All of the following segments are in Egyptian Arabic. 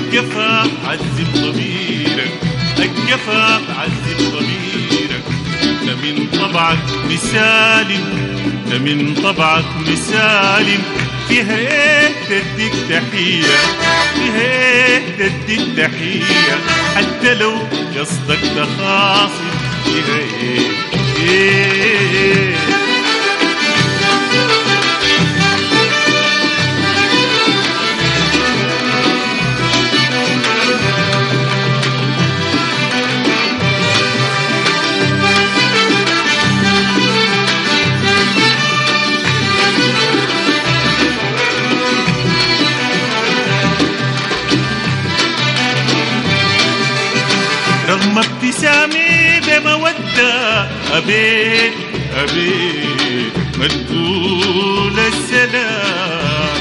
الجفا عذب ضميرك الجفا عذب ضميرك انت من طبعك مسالم انت من طبعك مسالم فيها ايه تديك تحية فيها ايه تديك تحية حتى لو قصدك تخاصم فيها ايه ايه رغم ابتسامي بمودة أبيت أبيت ما تقول السلام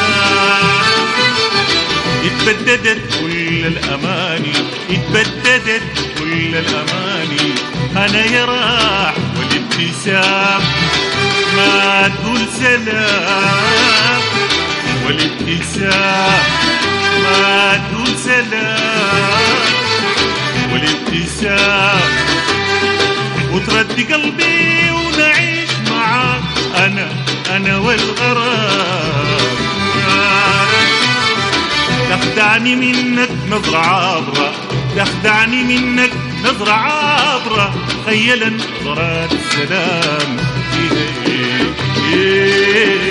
اتبددت كل الأماني اتبددت كل الأماني أنا يا راح والابتسام ما تقول سلام والابتسام ما تقول سلام والابتسام وتردي قلبي ونعيش معاك انا انا والغرام تخدعني منك نظرة عابرة تخدعني منك نظرة عابرة خيلا نظرات السلام فيها إيه إيه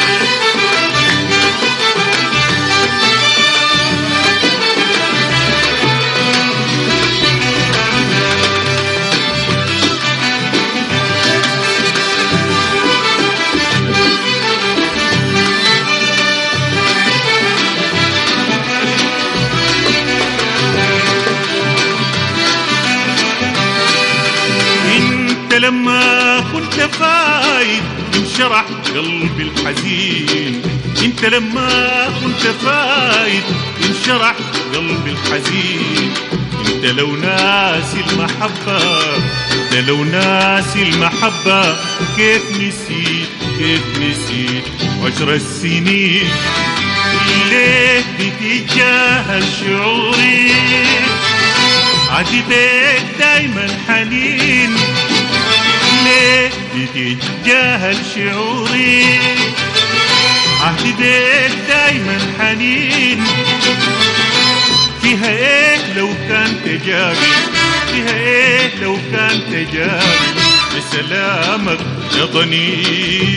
انت لما كنت فايد انشرح قلبي الحزين انت لما كنت فايد انشرح قلبي الحزين انت لو ناسي المحبة انت لو ناسي المحبة كيف نسيت كيف نسيت عشر السنين ليه بتتجاهل شعوري عادي بيك دايما حنين ليه بتتجاهل شعوري عهدي بيك دايما حنين فيها ايه لو كان تجاري فيها ايه لو كان تجاري بسلامك يا ضنين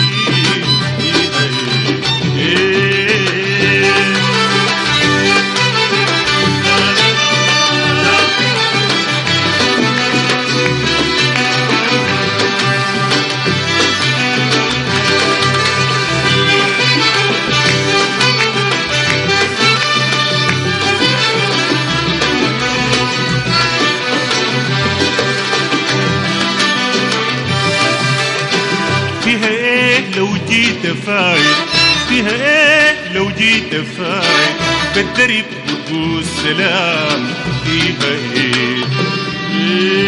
إيه فيها ايه لو جيت فايت فيها ايه لو جيت فايت بالدرب وتقول سلام فيها ايه, إيه